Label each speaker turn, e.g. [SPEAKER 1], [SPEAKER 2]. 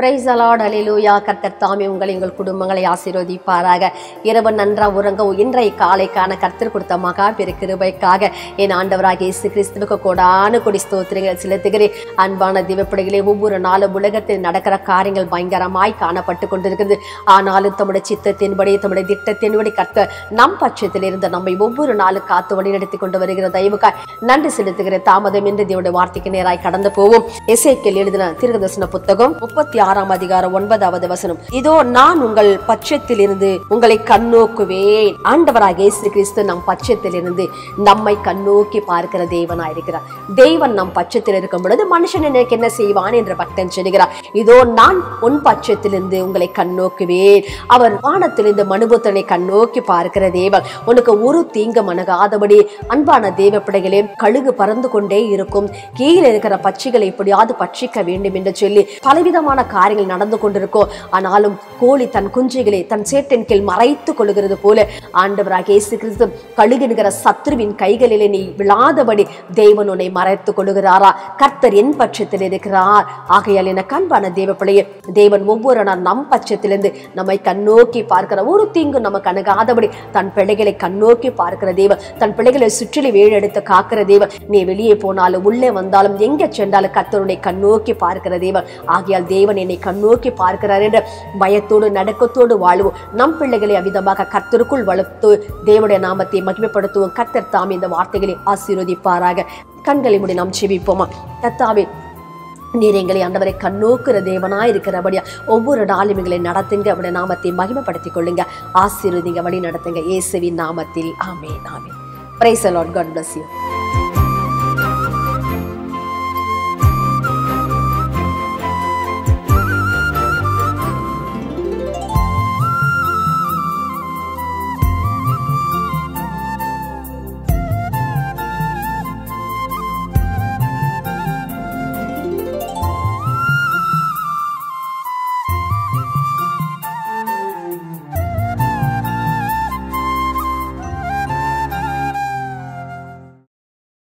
[SPEAKER 1] price allot அலிலூயா கர்த்தர் தாமே உங்களை உங்கள் குடும்பங்களை ஆசீர்வதிப்பாராக இரவு நன்றா உறங்கவும் இன்றைய காலைக்கான கர்த்தர் கொடுத்த மகா பெரு கிருபைக்காக என் ஆண்டவராக இயேசு கிறிஸ்துவுக்கு கொடான கொடி ஸ்தோத்திரங்கள் செலுத்துகிறேன் அன்பான திவப்பிடைகளே ஒவ்வொரு நாளும் உலகத்தில் நடக்கிற காரியங்கள் பயங்கரமாய் காணப்பட்டு கொண்டிருக்கிறது ஆனாலும் தம்முடைய சித்தத்தின்படி தம்முடைய திட்டத்தின்படி கர்த்தர் நம் பட்சத்தில் இருந்த நம்மை ஒவ்வொரு நாளும் காத்து வழி நடத்தி கொண்டு வருகிற தயவுக்காய் நன்றி செலுத்துகிற தாமதம் என்று தேவனுடைய வார்த்தைக்கு நேராய் கடந்து போவோம் எசேக்கியேல் எழுதின தீர்க்கதரிசன புத்தகம் முப்பத்தி ஆறாம் அதிகாரம் ஒன்பதாவது வசனம் இதோ நான் உங்கள் பட்சத்தில் இருந்து உங்களை கண்ணோக்குவேன் ஆண்டவராக இயேசு கிறிஸ்து நம் பட்சத்தில் இருந்து நம்மை கண்ணோக்கி பார்க்கிற தேவனா இருக்கிறார் தேவன் நம் பட்சத்தில் இருக்கும் பொழுது மனுஷன் எனக்கு என்ன செய்வான் என்று பக்தன் சொல்கிறார் இதோ நான் உன் பட்சத்திலிருந்து உங்களை கண்ணோக்குவேன் அவர் வானத்திலிருந்து மனுபுத்தனை கண்ணோக்கி பார்க்கிற தேவன் உனக்கு ஒரு தீங்கு மனகாதபடி அன்பான தேவ பிள்ளைகளே கழுகு பறந்து கொண்டே இருக்கும் கீழே இருக்கிற பட்சிகளை எப்படியாவது பட்சிக்க வேண்டும் என்று சொல்லி பலவிதமான காரியங்கள் நடந்து கொண்டிருக்கும் ஆனாலும் கோழி தன் குஞ்சுகளை தன் சேட்டின் கீழ் மறைத்து கொள்கிறது போல ஆண்டவராக இயேசு கிறிஸ்து கழுகுகிற சத்ருவின் கைகளிலே நீ விழாதபடி தேவன் உன்னை மறைத்து கொள்ளுகிறாரா கர்த்தர் என் பட்சத்தில் இருக்கிறார் ஆகையால் என கண்பான தேவ பிள்ளையே தேவன் ஒவ்வொரு நாள் நம் பட்சத்திலிருந்து நம்மை கண்ணோக்கி பார்க்கிற ஒரு தீங்கு நமக்கு அணுகாதபடி தன் பிள்ளைகளை கண்ணோக்கி பார்க்கிற தேவன் தன் பிள்ளைகளை சுற்றிலி வேழெடுத்து காக்கிற தேவன் நீ வெளியே போனாலும் உள்ளே வந்தாலும் எங்க சென்றாலும் கர்த்தருடைய கண்ணோக்கி பார்க்கிற தேவன் ஆகையால் தேவன் என்னை கண்ணோக்கி பார்க்கிறார் என்ற பயத்தோடு நடுக்கத்தோடு வாழ்வோம் நம் பிள்ளைகளை அவ்விதமாக கர்த்தருக்குள் வளர்த்து தேவனுடைய நாமத்தை மகிமைப்படுத்துவோம் கர்த்தர் தாம் இந்த வார்த்தைகளை ஆசீர்வதிப்பாராக கண்களை முடி நாம் செவிப்போமா கர்த்தாவே நீர் எங்களை ஆண்டவரை கண்ணோக்குற தேவனாய் இருக்கிறபடியா ஒவ்வொரு நாளும் எங்களை நடத்துங்க அவருடைய நாமத்தை மகிமைப்படுத்திக் கொள்ளுங்க ஆசீர்வதிங்க வழி நடத்துங்க இயேசுவின் நாமத்தில் ஆமே ஆமே praise Lord God bless you